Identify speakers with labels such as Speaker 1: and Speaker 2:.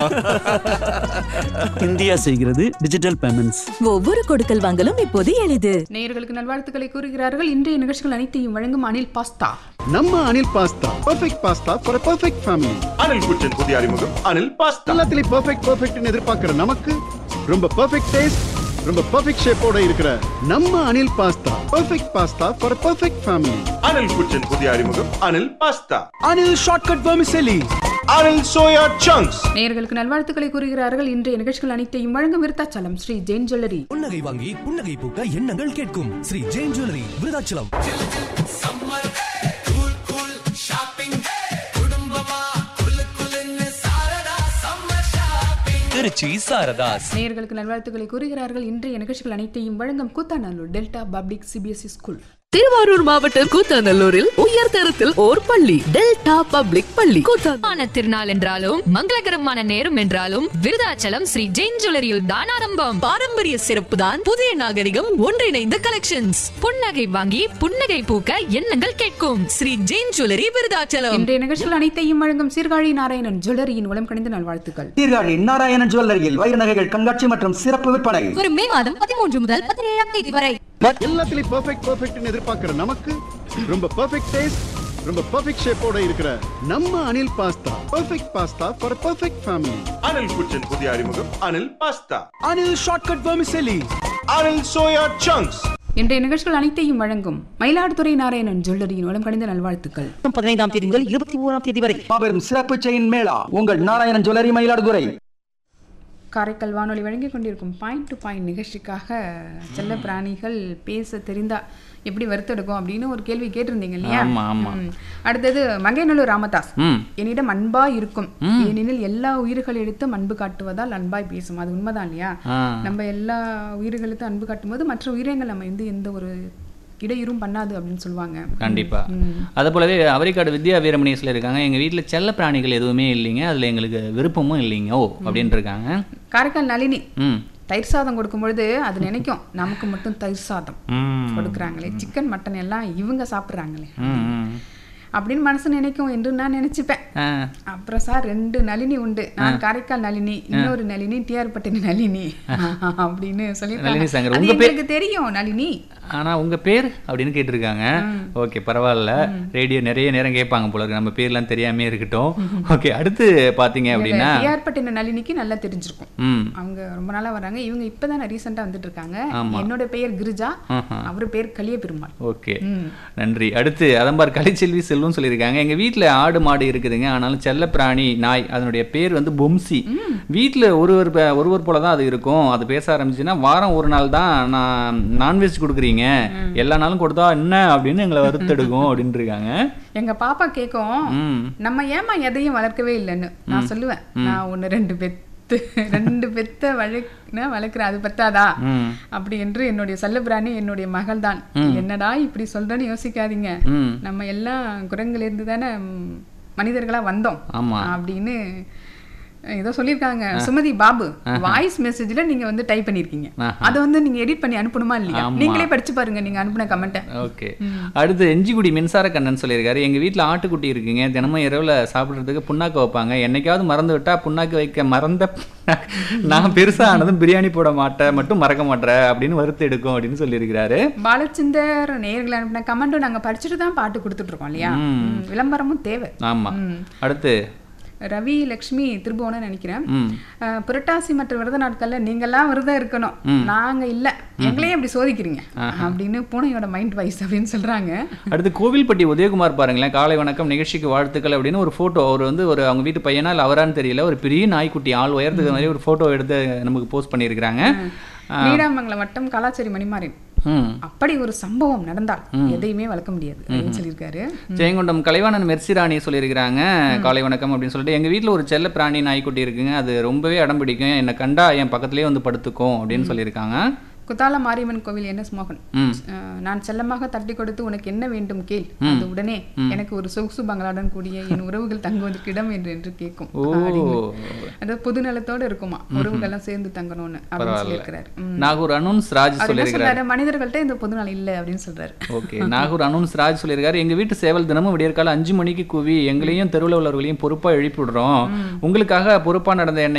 Speaker 1: India செய்கிறது digital payments
Speaker 2: ஒவ்வொரு கொடுக்கல் வாங்கலும் இப்போது எளிது
Speaker 3: நேயர்களுக்கு நல்வாழ்த்துக்களை கூறுகிறார்கள் இன்றைய நிகழ்ச்சிகள் அனைத்தையும் வழங்கும் அனில் பாஸ்தா
Speaker 4: நம்ம Anil pasta perfect pasta for perfect family
Speaker 5: Anil kitchen புதிய அறிமுகம் அனில் பாஸ்தா
Speaker 4: எல்லாத்துலயும் பர்ஃபெக்ட் பர்ஃபெக்ட்னு எதிர்பார்க்கிற நமக்கு ரொம்ப பர்ஃபெக்ட் டேஸ்ட் ரொம்ப பர்ஃபெக்ட் ஷேப்போட இருக்கிற நம்ம Anil pasta perfect pasta for perfect family
Speaker 5: Anil kitchen புதிய அறிமுகம் Anil pasta
Speaker 4: Anil shortcut vermicelli
Speaker 5: Anil soya chunks
Speaker 3: நேயர்களுக்கு நல்வாழ்த்துக்களை கூறுகிறார்கள் இன்றைய நிகழ்ச்சிகள் அனைத்தையும் வழங்கும் விருத்தாச்சலம் ஸ்ரீ ஜெயின் ஜுவல்லரி
Speaker 6: புன்னகை வாங்கி புன்னகை பூக்க எண்ணங்கள் கேட்கும் ஸ்ரீ ஜெயின் ஜுவல்லரி விருதாச்சலம் திருச்சி சாரதாஸ்
Speaker 3: நேயர்களுக்கு நல்வாழ்த்துக்களை கூறுகிறார்கள் இன்றைய நிகழ்ச்சிகள் அனைத்தையும் வழங்கும் Koothanallur delta public CBSE school
Speaker 7: Thiruvarur மாவட்டம் கூத்தாநல்லூரில் உயர் தரத்தில் ஓர் பள்ளி டெல்டா பப்ளிக் பள்ளி கூத்தாநல்லூர்
Speaker 8: மான திருநாள் என்றாலும் மங்களகரமான நேரம் என்றாலும் விருதாச்சலம் ஸ்ரீ ஜெயின் ஜுவல்லரியில் தான் ஆரம்பம்
Speaker 7: பாரம்பரிய சிறப்பு தான் புதிய நாகரிகம் ஒன்றிணைந்த கலெக்ஷன்ஸ்
Speaker 8: புன்னகை வாங்கி புன்னகை பூக்க எண்ணங்கள் கேட்கும்
Speaker 7: ஸ்ரீ ஜெயின் ஜுவல்லரி விருதாச்சலம்
Speaker 3: இன்றைய நிகழ்ச்சிகள் அனைத்தையும் வழங்கும் சீர்காழி நாராயணன் ஜுவல்லரியின் உளம் கணிந்த நல்வாழ்த்துக்கள்
Speaker 9: சீர்காழி நாராயணன் ஜுவல்லரியில் வைர நகைகள் கண்காட்சி மற்றும் சிறப்பு விற்பனை
Speaker 8: வரும் மே மாதம் பதிமூன்று முதல் பதினேழாம் தேதி வரை
Speaker 4: எல்லாத்துலயும் பர்ஃபெக்ட் பர்ஃபெக்ட்னு எதிர்பார்க்கிற நமக்கு ரொம்ப பர்ஃபெக்ட் டேஸ்ட் ரொம்ப பர்ஃபெக்ட் ஷேப்போட இருக்கிற நம்ம Anil pasta perfect pasta for perfect family
Speaker 5: Anil kitchen புதிய அறிமுகம் Anil pasta
Speaker 4: Anil shortcut vermicelli
Speaker 5: Anil soya chunks
Speaker 3: இன்றைய நிகழ்ச்சிகள் அனைத்தையும் வழங்கும் மயிலாடுதுறை நாராயணன் ஜுவல்லரியின் உளம் கணிந்த நல்வாழ்த்துக்கள்
Speaker 9: பதினைந்தாம் தேதி முதல் இருபத்தி ஓராம் தேதி வரை மாபெரும் சிறப்பு செயின் மேளா உங்கள் நாராயணன் ஜுவல்லரி மயிலாடுதுறை
Speaker 3: காரைக்கால் வானொலி வழங்கிக் கொண்டிருக்கும் பாயிண்ட் டு பாயிண்ட் நிகழ்ச்சிக்காக செல்ல பிராணிகள் பேச தெரிந்தா எப்படி வறுத்தெடுக்கும் அப்படின்னு ஒரு கேள்வி கேட்டிருந்தீங்க இல்லையா
Speaker 10: ஆமா, ஆமா.
Speaker 3: ம். அடுத்தது மங்கைநல்லூர் ராமதாஸ்
Speaker 10: ம்
Speaker 3: என்னிடம் அன்பா இருக்கும் ஏனெனில் எல்லா உயிர்கள் எடுத்தும் அன்பு காட்டுவதால் அன்பாய் பேசும் அது உண்மைதான் இல்லையா
Speaker 10: ஆ.
Speaker 3: நம்ம எல்லா உயிர்களுக்கும் அன்பு காட்டும்போது மற்ற உயிரினங்கள் நம்ம வந்து எந்த ஒரு இடையூறும் பண்ணாது அப்படின்னு சொல்லுவாங்க
Speaker 10: கண்டிப்பா அதே போலவே அவரிக்காடு வித்யா வீரமணி சொல்லியிருக்காங்க எங்க வீட்ல செல்ல பிராணிகள் எதுவுமே இல்லைங்க அதுல எங்களுக்கு விருப்பமும் இல்லைங்க ஓ அப்படின்ட்டு இருக்காங்க
Speaker 3: காரைக்கால் நளினி
Speaker 10: ம்
Speaker 3: தயிர் சாதம் கொடுக்கும் பொழுது அது நினைக்கும் நமக்கு மட்டும் தயிர் சாதம்
Speaker 10: ம்
Speaker 3: கொடுக்குறாங்களே சிக்கன் மட்டன் எல்லாம் இவங்க சாப்பிட்றாங்களே
Speaker 10: ம், ம்.
Speaker 3: அப்படின்னு மனசு நினைக்கும் என்று நான் நினைச்சுப்பேன்
Speaker 10: ஆ,
Speaker 3: அப்புறம் சார் ரெண்டு நளினி உண்டு நான் காரைக்கால் நளினி இன்னொரு நளினி டிஆர் பட்டின நளினி அப்படின்னு
Speaker 10: நளினி
Speaker 3: சொல்லியிருக்காங்க
Speaker 10: சங்கர்.
Speaker 3: அது
Speaker 10: உங்க பேர்?
Speaker 3: எங்களுக்கு தெரியும் நளினி
Speaker 10: ஆனா உங்க பேர் அப்படின்னு கேட்டிருக்காங்க ஓகே பரவாயில்ல ரேடியோ நிறைய நேரம் கேட்பாங்க போல இருக்கு நம்ம பேர்லாம் தெரியாமே இருக்கட்டும் ஓகே அடுத்து பாத்தீங்க அப்படின்னா
Speaker 3: டிஆர் பட்டின நளினிக்கு நல்லா தெரிஞ்சிருக்கும்
Speaker 10: ம்
Speaker 3: அவங்க ரொம்ப நாளா வராங்க இவங்க இப்பதான் ரீசெண்டா வந்துட்டு இருக்காங்க
Speaker 10: ஆமா.
Speaker 3: என்னோட பெயர் கிரிஜா
Speaker 10: ஆஹா.
Speaker 3: அவர் பேர் கலிய பெருமாள்
Speaker 10: ஓகே நன்றி அடுத்து அதம்பார் கலைச்செல்வி செல்வம் சொல்லியிருக்காங்க எங்க வீட்ல ஆடு மாடு இருக்குதுங்க ஆனாலும் செல்ல பிராணி நாய் அதனுடைய பேர் வந்து பொம்சி வீட்ல ஒருவர் ப- ஒருவர் போல தான் அது இருக்கும் அது பேச ஆரம்பிச்சுன்னா வாரம் ஒரு நாள் தான் நான் நான்வெஜ் கொடுக்குறீங்க எல்லா நாளும் கொடுத்தா என்ன அப்படின்னு எங்களை வறுத்தெடுக்கும் அப்படின்னு இருக்காங்க
Speaker 3: எங்க பாப்பா கேக்கும்
Speaker 10: ம்
Speaker 3: நம்ம ஏமா எதையும் வளர்க்கவே இல்லைன்னு நான் சொல்லுவேன் நான் ஒன்னு ரெண்டு பெத்து ரெண்டு பெத்த வளர்க்க வளர்க்குறேன் அது பத்தாதா
Speaker 10: ம்
Speaker 3: அப்படி என்று என்னுடைய செல்லப்பிராணி என்னுடைய மகள் தான் என்னடா இப்படி சொல்றேன்னு யோசிக்காதீங்க
Speaker 10: ம்
Speaker 3: நம்ம எல்லாம் குரங்குல இருந்து தானே ம், மனிதர்களா வந்தோம்
Speaker 10: ஆமா
Speaker 3: அப்படின்னு ஏதோ சொல்லியிருக்காங்க சுமதி பாபு வாய்ஸ் மெசேஜ்ல நீங்க வந்து டைப் பண்ணிருக்கீங்க
Speaker 10: ஆஹா.
Speaker 3: அதை வந்து நீங்க எடிட் பண்ணி அனுப்பணுமா இல்லையா
Speaker 10: ஆமா.
Speaker 3: நீங்களே படிச்சு பாருங்க நீங்க அனுப்புன கமெண்ட்டை
Speaker 10: ஓகே அடுத்து எஞ்சிக்குடி மின்சார கண்ணன் சொல்லியிருக்காரு எங்க வீட்ல ஆட்டுக்குட்டி இருக்குங்க தினமும் இரவுல சாப்பிடுறதுக்கு புண்ணாக்கு வைப்பாங்க என்னைக்காவது மறந்து விட்டா புண்ணாக்கு வைக்க மறந்த நான் பெருசா ஆனதும் பிரியாணி போட மாட்டேன் மட்டும் மறக்க மாட்டேன் அப்படின்னு வறுத்து எடுக்கும் அப்படின்னு சொல்லியிருக்கிறாரு
Speaker 3: பாலச்சந்தர் நேயர்கள் அனுப்பின கமெண்ட்டும் நாங்க படிச்சுட்டு தான் பாட்டு கொடுத்துட்டு இருக்கோம் இல்லையா ம், விளம்பரமும் தேவை
Speaker 10: ஆமா அடுத்து
Speaker 3: ரவி லக்ஷ்மி திருபுவனம் நினைக்கிறேன்
Speaker 10: ம்
Speaker 3: அஹ், புரட்டாசி மற்ற விரத நாட்கள்ல நீங்கெல்லாம் விரதம் இருக்கணும் நாங்க இல்ல எங்களையும் அப்படி சோதிக்கிறீங்க அப்படின்னு பூனையோட மைண்ட் வைஸ் அப்படின்னு சொல்றாங்க
Speaker 10: அடுத்து கோவில்பட்டி உதயகுமார் பாருங்களேன் காலை வணக்கம் நிகழ்ச்சிக்கு வாழ்த்துக்கள் அப்படின்னு ஒரு ஃபோட்டோ அவர் வந்து ஒரு அவங்க வீட்டு பையனா இல்லை அவரான்னு தெரியல ஒரு பெரிய நாய்க்குட்டி ஆள் உயரத்துக்கு மாதிரி ஒரு ஃபோட்டோ எடுத்து நமக்கு போஸ்ட் பண்ணியிருக்கிறாங்க
Speaker 3: நீடாமங்கலம் வட்டம் கலாச்சாரி மணிமாறன்
Speaker 10: ம்
Speaker 3: அப்படி ஒரு சம்பவம் நடந்தால் எதையுமே வளர்க்க முடியாது அப்படின்னு சொல்லியிருக்காரு
Speaker 10: ஜெயங்கொண்டம் கலைவாணன் மெர்சிராணி சொல்லியிருக்கிறாங்க காலை வணக்கம் அப்படின்னு சொல்லிட்டு எங்கள் வீட்டில் ஒரு செல்ல பிராணி நாய்க்குட்டி இருக்குங்க அது ரொம்பவே அடம் பிடிக்கும் என்னை கண்டா என் பக்கத்துலேயே வந்து படுத்துக்கும் அப்படின்னு சொல்லியிருக்காங்க
Speaker 3: குத்தால மாரியம்மன் கோவில் என் எஸ் மோகன்
Speaker 10: ம்
Speaker 3: அஹ், நான் செல்லமாக தட்டி கொடுத்து உனக்கு என்ன வேண்டும் கேள் அது உடனே எனக்கு ஒரு சொகுசு பங்களாடன் கூடிய என் உறவுகள் தங்குவதற்கு இடம் என்று என்று கேட்கும்
Speaker 10: ஓ
Speaker 3: அப்படின்னு. அதாவது பொது நலத்தோட இருக்குமா உறவுகள்லாம் சேர்ந்து தங்கணும்னு அப்படின்னு சொல்லியிருக்கிறாரு ம்.
Speaker 10: நாகூர் அனுன்ஸ் ராஜ்
Speaker 3: அவர் என்ன
Speaker 10: சொல்லியிருக்கிறார்
Speaker 3: சொல்றாரு மனிதர்கள்ட்ட இந்த பொது நலம் இல்லை அப்படின்னு சொல்றாரு
Speaker 10: ஓகே நாகூர் அனுன்ஸ் ராஜ் சொல்லியிருக்காரு எங்க வீட்டு சேவல் தினமும் விடியற்கால அஞ்சு மணிக்கு கூவி எங்களையும் தெருவில் உள்ளவர்களையும் பொறுப்பா எழுப்பி விடுறோம் உங்களுக்காக பொறுப்பா நடந்த என்னை